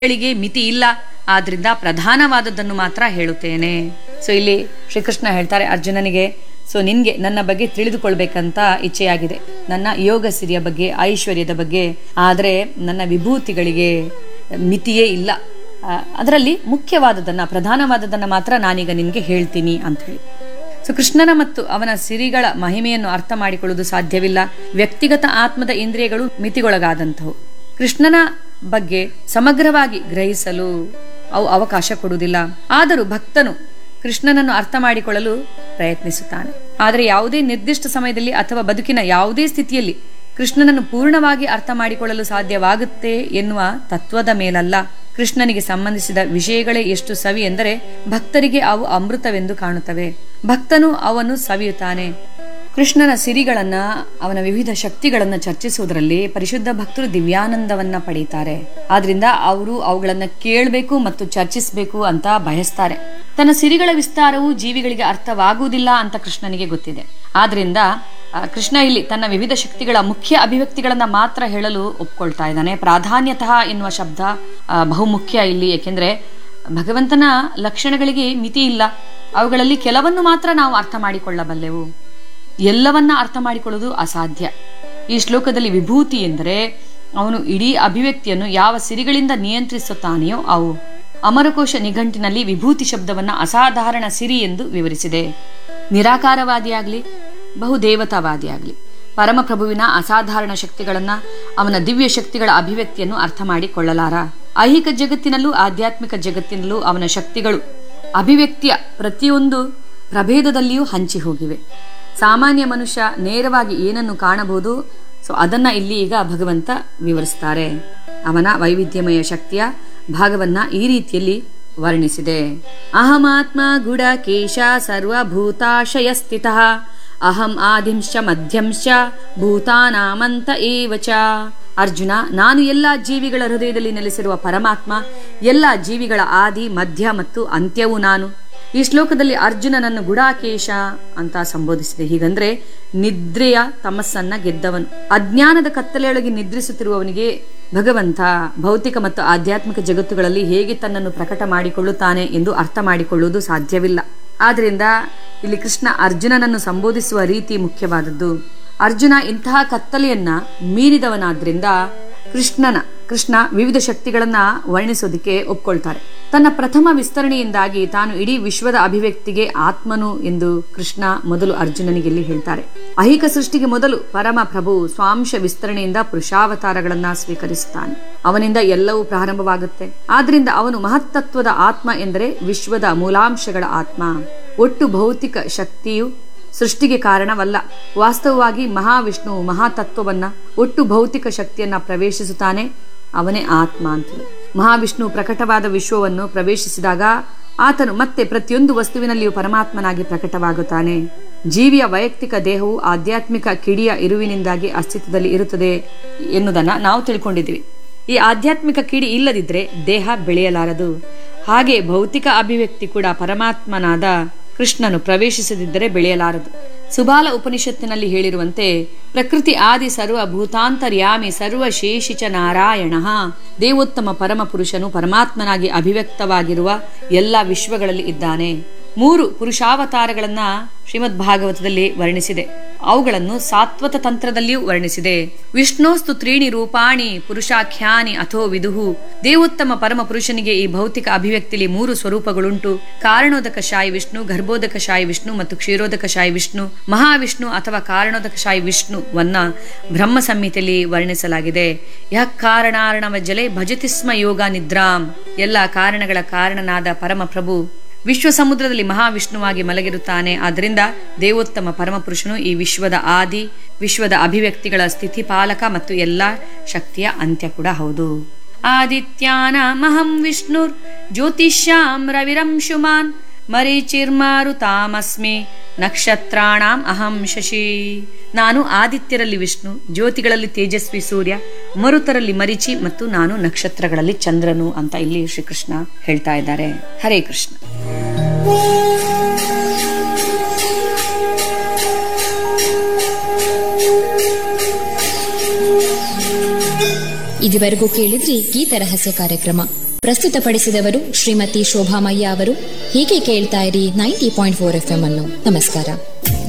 ಗಳಿಗೆ ಮಿತಿ ಇಲ್ಲ ಆದ್ರಿಂದ ಪ್ರಧಾನವಾದದ್ದನ್ನು ಮಾತ್ರ ಹೇಳುತ್ತೇನೆ ಸೊ ಇಲ್ಲಿ ಶ್ರೀಕೃಷ್ಣ ಹೇಳ್ತಾರೆ ಅರ್ಜುನನಿಗೆ ಸೊ ನಿನ್ಗೆ ನನ್ನ ಬಗ್ಗೆ ತಿಳಿದುಕೊಳ್ಬೇಕಂತ ಇಚ್ಛೆಯಾಗಿದೆ ನನ್ನ ಯೋಗ ಸಿರಿಯ ಬಗ್ಗೆ ಐಶ್ವರ್ಯದ ಬಗ್ಗೆ ಆದರೆ ನನ್ನ ವಿಭೂತಿಗಳಿಗೆ ಮಿತಿಯೇ ಇಲ್ಲ ಆ, ಅದರಲ್ಲಿ ಮುಖ್ಯವಾದದನ್ನ ಪ್ರಧಾನವಾದದನ್ನ ಮಾತ್ರ ನಾನೀಗ ನಿನ್ಗೆ ಹೇಳ್ತೀನಿ ಅಂತ ಹೇಳಿ ಸೊ ಕೃಷ್ಣನ ಮತ್ತು ಅವನ ಸಿರಿಗಳ ಮಹಿಮೆಯನ್ನು ಅರ್ಥ ಮಾಡಿಕೊಳ್ಳುವುದು ಸಾಧ್ಯವಿಲ್ಲ ವ್ಯಕ್ತಿಗತ ಆತ್ಮದ ಇಂದ್ರಿಯಗಳು ಮಿತಿಗೊಳಗಾದಂತವು ಕೃಷ್ಣನ ಬಗ್ಗೆ ಸಮಗ್ರವಾಗಿ ಗ್ರಹಿಸಲು ಅವು ಅವಕಾಶ ಕೊಡುವುದಿಲ್ಲ ಆದರೂ ಭಕ್ತನು ಕೃಷ್ಣನನ್ನು ಅರ್ಥ ಮಾಡಿಕೊಳ್ಳಲು ಪ್ರಯತ್ನಿಸುತ್ತಾನೆ ಆದರೆ ಯಾವುದೇ ನಿರ್ದಿಷ್ಟ ಸಮಯದಲ್ಲಿ ಅಥವಾ ಬದುಕಿನ ಯಾವುದೇ ಸ್ಥಿತಿಯಲ್ಲಿ ಕೃಷ್ಣನನ್ನು ಪೂರ್ಣವಾಗಿ ಅರ್ಥ ಮಾಡಿಕೊಳ್ಳಲು ಸಾಧ್ಯವಾಗುತ್ತೆ ಎನ್ನುವ ತತ್ವದ ಮೇಲಲ್ಲ ಕೃಷ್ಣನಿಗೆ ಸಂಬಂಧಿಸಿದ ವಿಷಯಗಳೇ ಎಷ್ಟು ಸವಿ ಎಂದರೆ ಭಕ್ತರಿಗೆ ಅವು ಅಮೃತವೆಂದು ಕಾಣುತ್ತವೆ ಭಕ್ತನು ಅವನ್ನು ಸವಿಯುತ್ತಾನೆ ಕೃಷ್ಣನ ಸಿರಿಗಳನ್ನ ಅವನ ವಿವಿಧ ಶಕ್ತಿಗಳನ್ನ ಚರ್ಚಿಸುವುದರಲ್ಲಿ ಪರಿಶುದ್ಧ ಭಕ್ತರು ದಿವ್ಯಾನಂದವನ್ನ ಪಡೀತಾರೆ ಆದ್ರಿಂದ ಅವರು ಅವುಗಳನ್ನ ಕೇಳಬೇಕು ಮತ್ತು ಚರ್ಚಿಸಬೇಕು ಅಂತ ಬಯಸ್ತಾರೆ ತನ್ನ ಸಿರಿಗಳ ವಿಸ್ತಾರವು ಜೀವಿಗಳಿಗೆ ಅರ್ಥವಾಗುವುದಿಲ್ಲ ಅಂತ ಕೃಷ್ಣನಿಗೆ ಗೊತ್ತಿದೆ ಆದ್ರಿಂದ ಆ, ಕೃಷ್ಣ ಇಲ್ಲಿ ತನ್ನ ವಿವಿಧ ಶಕ್ತಿಗಳ ಮುಖ್ಯ ಅಭಿವ್ಯಕ್ತಿಗಳನ್ನ ಮಾತ್ರ ಹೇಳಲು ಒಪ್ಕೊಳ್ತಾ ಇದ್ದಾನೆ ಪ್ರಾಧಾನ್ಯತಃ ಎನ್ನುವ ಶಬ್ದ ಆ, ಬಹುಮುಖ್ಯ ಇಲ್ಲಿ ಏಕೆಂದ್ರೆ ಭಗವಂತನ ಲಕ್ಷಣಗಳಿಗೆ ಮಿತಿ ಇಲ್ಲ ಅವುಗಳಲ್ಲಿ ಕೆಲವನ್ನು ಮಾತ್ರ ನಾವು ಅರ್ಥ ಮಾಡಿಕೊಳ್ಳಬಲ್ಲೆವು ಎಲ್ಲವನ್ನ ಅರ್ಥ ಮಾಡಿಕೊಳ್ಳುವುದು ಅಸಾಧ್ಯ ಈ ಶ್ಲೋಕದಲ್ಲಿ ವಿಭೂತಿ ಎಂದರೆ ಅವನು ಇಡೀ ಅಭಿವ್ಯಕ್ತಿಯನ್ನು ಯಾವ ಸಿರಿಗಳಿಂದ ನಿಯಂತ್ರಿಸುತ್ತಾನೆಯೋ ಅವು ಅಮರಕೋಶ ನಿಘಂಟಿನಲ್ಲಿ ವಿಭೂತಿ ಶಬ್ದವನ್ನ ಅಸಾಧಾರಣ ಸಿರಿ ಎಂದು ವಿವರಿಸಿದೆ ನಿರಾಕಾರವಾದಿಯಾಗ್ಲಿ ಬಹುದೇವತಾವಾದಿಯಾಗ್ಲಿ ಪರಮಪ್ರಭುವಿನ ಅಸಾಧಾರಣ ಶಕ್ತಿಗಳನ್ನ ಅವನ ದಿವ್ಯ ಶಕ್ತಿಗಳ ಅಭಿವ್ಯಕ್ತಿಯನ್ನು ಅರ್ಥ ಮಾಡಿಕೊಳ್ಳಲಾರ ಐಹಿಕ ಜಗತ್ತಿನಲ್ಲೂ ಆಧ್ಯಾತ್ಮಿಕ ಜಗತ್ತಿನಲ್ಲೂ ಅವನ ಶಕ್ತಿಗಳು ಅಭಿವ್ಯಕ್ತಿಯ ಪ್ರತಿಯೊಂದು ಪ್ರಭೇದದಲ್ಲಿಯೂ ಹಂಚಿ ಹೋಗಿವೆ ಸಾಮಾನ್ಯ ಮನುಷ್ಯ ನೇರವಾಗಿ ಏನನ್ನು ಕಾಣಬಹುದು ಸೊ ಅದನ್ನ ಇಲ್ಲಿ ಈಗ ಭಗವಂತ ವಿವರಿಸ್ತಾರೆ ಅವನ ವೈವಿಧ್ಯಮಯ ಶಕ್ತಿಯ ಭಾಗವನ್ನ ಈ ರೀತಿಯಲ್ಲಿ ವರ್ಣಿಸಿದೆ ಅಹಮಾತ್ಮ ಗುಡ ಕೇಶ ಸರ್ವಭೂತಾಶಯ ಸ್ಥಿತ ಅಹಂ ಆದಿಂಶ ಮಧ್ಯಂಶ ಭೂತಾನಾಮಂತ ಏವ ಚ ಅರ್ಜುನ ನಾನು ಎಲ್ಲ ಜೀವಿಗಳ ಹೃದಯದಲ್ಲಿ ನೆಲೆಸಿರುವ ಪರಮಾತ್ಮ ಎಲ್ಲ ಜೀವಿಗಳ ಆದಿ ಮಧ್ಯ ಮತ್ತು ಅಂತ್ಯವೂ ನಾನು ಈ ಶ್ಲೋಕದಲ್ಲಿ ಅರ್ಜುನನನ್ನು ಗುಡಾಕೇಶ ಅಂತ ಸಂಬೋಧಿಸಿದೆ ಹೀಗಂದ್ರೆ ನಿದ್ರೆಯ ತಮಸ್ಸನ್ನ ಗೆದ್ದವನು ಅಜ್ಞಾನದ ಕತ್ತಲೆಯೊಳಗೆ ನಿದ್ರಿಸುತ್ತಿರುವವನಿಗೆ ಭಗವಂತ ಭೌತಿಕ ಮತ್ತು ಆಧ್ಯಾತ್ಮಿಕ ಜಗತ್ತುಗಳಲ್ಲಿ ಹೇಗೆ ತನ್ನನ್ನು ಪ್ರಕಟ ಮಾಡಿಕೊಳ್ಳುತ್ತಾನೆ ಎಂದು ಅರ್ಥ ಮಾಡಿಕೊಳ್ಳುವುದು ಸಾಧ್ಯವಿಲ್ಲ ಆದ್ರಿಂದ ಇಲ್ಲಿ ಕೃಷ್ಣ ಅರ್ಜುನನನ್ನು ಸಂಬೋಧಿಸುವ ರೀತಿ ಮುಖ್ಯವಾದದ್ದು ಅರ್ಜುನ ಇಂತಹ ಕತ್ತಲೆಯನ್ನ ಮೀರಿದವನಾದ್ರಿಂದ ಕೃಷ್ಣನ ಕೃಷ್ಣ ವಿವಿಧ ಶಕ್ತಿಗಳನ್ನ ವರ್ಣಿಸೋದಕ್ಕೆ ಒಪ್ಕೊಳ್ತಾರೆ ತನ್ನ ಪ್ರಥಮ ವಿಸ್ತರಣೆಯಿಂದಾಗಿ ತಾನು ಇಡೀ ವಿಶ್ವದ ಅಭಿವ್ಯಕ್ತಿಗೆ ಆತ್ಮನು ಎಂದು ಕೃಷ್ಣ ಮೊದಲು ಅರ್ಜುನನಿಗೆ ಇಲ್ಲಿ ಹೇಳ್ತಾರೆ ಐಹಿಕ ಸೃಷ್ಟಿಗೆ ಮೊದಲು ಪರಮ ಪ್ರಭು ಸ್ವಾಂಶ ವಿಸ್ತರಣೆಯಿಂದ ಪುರುಷಾವತಾರಗಳನ್ನ ಸ್ವೀಕರಿಸುತ್ತಾನೆ ಅವನಿಂದ ಎಲ್ಲವೂ ಪ್ರಾರಂಭವಾಗುತ್ತೆ ಆದ್ರಿಂದ ಅವನು ಮಹತ್ತತ್ವದ ಆತ್ಮ ಎಂದರೆ ವಿಶ್ವದ ಮೂಲಾಂಶಗಳ ಆತ್ಮ ಒಟ್ಟು ಭೌತಿಕ ಶಕ್ತಿಯು ಸೃಷ್ಟಿಗೆ ಕಾರಣವಲ್ಲ ವಾಸ್ತವವಾಗಿ ಮಹಾವಿಷ್ಣು ಮಹಾತತ್ವವನ್ನ ಒಟ್ಟು ಭೌತಿಕ ಶಕ್ತಿಯನ್ನ ಪ್ರವೇಶಿಸುತ್ತಾನೆ ಅವನೇ ಆತ್ಮ ಅಂತೇಳಿ ಮಹಾವಿಷ್ಣು ಪ್ರಕಟವಾದ ವಿಶ್ವವನ್ನು ಪ್ರವೇಶಿಸಿದಾಗ ಆತನು ಮತ್ತೆ ಪ್ರತಿಯೊಂದು ವಸ್ತುವಿನಲ್ಲಿಯೂ ಪರಮಾತ್ಮನಾಗಿ ಪ್ರಕಟವಾಗುತ್ತಾನೆ ಜೀವಿಯ ವೈಯಕ್ತಿಕ ದೇಹವು ಆಧ್ಯಾತ್ಮಿಕ ಕಿಡಿಯ ಇರುವಿನಿಂದಾಗಿ ಅಸ್ತಿತ್ವದಲ್ಲಿ ಇರುತ್ತದೆ ಎನ್ನುವುದನ್ನ ನಾವು ತಿಳ್ಕೊಂಡಿದ್ದೀವಿ ಈ ಆಧ್ಯಾತ್ಮಿಕ ಕಿಡಿ ಇಲ್ಲದಿದ್ರೆ ದೇಹ ಬೆಳೆಯಲಾರದು ಹಾಗೆ ಭೌತಿಕ ಅಭಿವ್ಯಕ್ತಿ ಕೂಡ ಪರಮಾತ್ಮನಾದ ಕೃಷ್ಣನು ಪ್ರವೇಶಿಸದಿದ್ದರೆ ಬೆಳೆಯಲಾರದು ಸುಬಾಲ ಉಪನಿಷತ್ತಿನಲ್ಲಿ ಹೇಳಿರುವಂತೆ ಪ್ರಕೃತಿ ಆದಿ ಸರ್ವ ಭೂತಾಂತರ್ಯಾಮಿ ಸರ್ವ ಶೇಷಿಚ ನಾರಾಯಣ ದೇವೋತ್ತಮ ಪರಮ ಪುರುಷನು ಪರಮಾತ್ಮನಾಗಿ ಅಭಿವ್ಯಕ್ತವಾಗಿರುವ ಎಲ್ಲ ವಿಶ್ವಗಳಲ್ಲಿ ಇದ್ದಾನೆ ಮೂರು ಪುರುಷಾವತಾರಗಳನ್ನ ಶ್ರೀಮದ್ ಭಾಗವತದಲ್ಲಿ ವರ್ಣಿಸಿದೆ ಅವುಗಳನ್ನು ಸಾತ್ವತ ತಂತ್ರದಲ್ಲಿಯೂ ವರ್ಣಿಸಿದೆ ವಿಷ್ಣೋಸ್ತು ತ್ರೀಣಿ ರೂಪಾಣಿ ಪುರುಷಾಖ್ಯಾನಿ ಅಥೋ ವಿದುಹು ದೇವೋತ್ತಮ ಪರಮ ಪುರುಷನಿಗೆ ಈ ಭೌತಿಕ ಅಭಿವ್ಯಕ್ತಿಯಲ್ಲಿ ಮೂರು ಸ್ವರೂಪಗಳುಂಟು ಕಾರಣೋದಕ ಶಾಯಿ ವಿಷ್ಣು ಗರ್ಭೋದಕ ಶಾಯಿ ವಿಷ್ಣು ಮತ್ತು ಕ್ಷೀರೋದಕ ಶಾಯಿ ವಿಷ್ಣು ಮಹಾವಿಷ್ಣು ಅಥವಾ ಕಾರಣೋದಕ ಶಾಯಿ ವಿಷ್ಣುವನ್ನ ಬ್ರಹ್ಮ ಸಂಹಿತೆಯಲ್ಲಿ ವರ್ಣಿಸಲಾಗಿದೆ ಯಹ ಕಾರಣಾರ್ಣವ ಜಲೆ ಭಜತಿ ಸ್ಮ ಯೋಗ ನಿದ್ರಾಂ ಎಲ್ಲ ಕಾರಣಗಳ ಕಾರಣನಾದ ಪರಮ ಪ್ರಭು ವಿಶ್ವ ಸಮುದ್ರದಲ್ಲಿ ಮಹಾವಿಷ್ಣುವಾಗಿ ಮಲಗಿರುತ್ತಾನೆ ಆದ್ದರಿಂದ ದೇವೋತ್ತಮ ಪರಮಪುರುಷನು ಈ ವಿಶ್ವದ ಆದಿ ವಿಶ್ವದ ಅಭಿವ್ಯಕ್ತಿಗಳ ಸ್ಥಿತಿಪಾಲಕ ಮತ್ತು ಎಲ್ಲ ಶಕ್ತಿಯ ಅಂತ್ಯ ಕೂಡ ಹೌದು ಆದಿತ್ಯಾನಾಮಹಂ ವಿಷ್ಣುರ್ ಜ್ಯೋತಿಷ್ಯಾಂ ರವಿರಂಶುಮಾನ್ ಮರೀಚಿರ್ಮಾರುತಾಮಸ್ಮಿ ನಕ್ಷತ್ರಾಣಾಂ ಅಹಂ ಶಶಿ ನಾನು ಆದಿತ್ಯರಲ್ಲಿ ವಿಷ್ಣು ಜ್ಯೋತಿಗಳಲ್ಲಿ ತೇಜಸ್ವಿ ಸೂರ್ಯ ಮರುತರಲ್ಲಿ ಮರಿಚಿ ಮತ್ತು ನಾನು ನಕ್ಷತ್ರಗಳಲ್ಲಿ ಚಂದ್ರನು ಅಂತ ಇಲ್ಲಿ ಶ್ರೀಕೃಷ್ಣ ಹೇಳ್ತಾ ಇದ್ದಾರೆ ಹರೇ ಕೃಷ್ಣ ಇದುವರೆಗೂ ಕೇಳಿದ್ರಿ ಗೀತ ರಹಸ್ಯ ಕಾರ್ಯಕ್ರಮ ಪ್ರಸ್ತುತಪಡಿಸಿದವರು ಶ್ರೀಮತಿ ಶೋಭಾಮಯ್ಯ ಅವರು ಹೀಗೆ ಕೇಳ್ತಾ ಇರಿ ninety point four F M ಅನ್ನು ನಮಸ್ಕಾರ